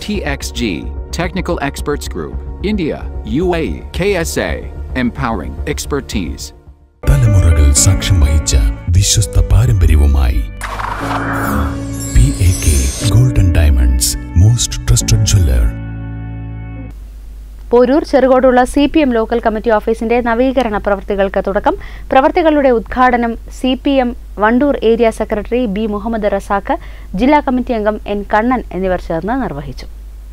TXG, Technical Experts Group, India, UAE, KSA, empowering expertise. തലമുറകൾ സാക്ഷ്യം വഹിച്ച വിശ്വസ്ത പാരമ്പര്യവുമായി P A K golden diamonds most trusted jeweller Poroor ചെറുകോടുള്ള C P M local committee ഓഫീസിന്റെ നവീകരണ പ്രവൃത്തികൾക്ക് തുടക്കം പ്രവൃത്തികളുടെ ഉദ്ഘാടനം C P M Wandoor area secretary B Muhammad Razak ജില്ലാ കമ്മിറ്റി അംഗം എൻ കണ്ണൻ എന്നിവർ ചേർന്ന് നിർവഹിച്ചു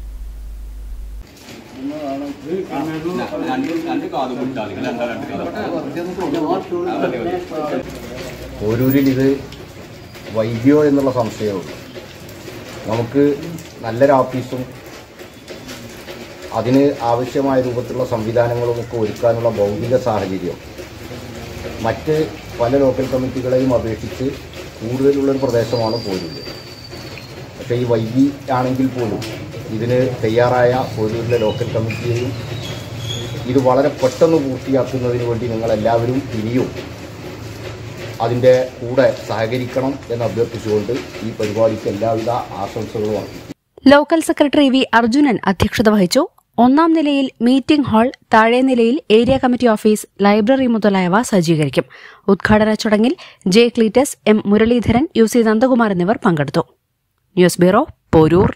ഓരൂരിൽ ഇത് വൈദ്യോ എന്നുള്ള സംശയമുണ്ട് നമുക്ക് നല്ലൊരു ഓഫീസും അതിന് ആവശ്യമായ രൂപത്തിലുള്ള സംവിധാനങ്ങളും ഒക്കെ ഒരുക്കാനുള്ള ഭൗതിക സാഹചര്യം മറ്റ് പല ലോക്കൽ കമ്മിറ്റികളെയും അപേക്ഷിച്ച് കൂടുതലുള്ളൊരു പ്രദേശമാണ് പോരൂര് പക്ഷേ ഈ വൈകി ആണെങ്കിൽ പോലും ഇതിന് തയ്യാറായ പോരൂരിലെ ലോക്കൽ കമ്മിറ്റിയെയും ഇത് വളരെ പെട്ടെന്ന് പൂർത്തിയാക്കുന്നതിന് വേണ്ടി നിങ്ങളെല്ലാവരും ഇനിയും അതിൻ്റെ കൂടെ സഹകരിക്കണം എന്ന് അഭ്യർത്ഥിച്ചുകൊണ്ട് ഈ പരിപാടിക്ക് എല്ലാവിധ ആശംസകളും അർപ്പിക്കുന്നു ലോക്കൽ സെക്രട്ടറി വി അർജുനൻ അധ്യക്ഷത വഹിച്ചു ഒന്നാം നിലയിൽ മീറ്റിംഗ് ഹാൾ താഴെ നിലയിൽ ഏരിയ കമ്മിറ്റി ഓഫീസ് ലൈബ്രറി മുതലായവ സജ്ജീകരിക്കും ഉദ്ഘാടന ചടങ്ങിൽ J Cletus M Muraleedharan U C Nandakumar എന്നിവർ പങ്കെടുത്തു ന്യൂസ് ബ്യൂറോ പോരൂർ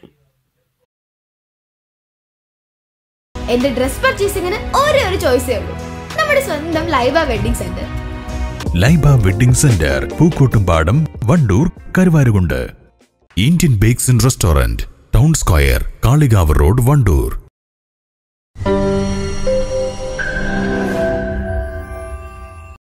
എന്റെ ഡ്രസ് പർച്ചേസിംഗിന് ഒരേ ഒരു ചോയ്സേ ഉള്ളൂ നമ്മുടെ സ്വന്തം Laiba wedding centre Laiba wedding centre Pookkottumpadam Wandoor Karuvarakundu Indian bakes and restaurant town square Kalikavu road Wandoor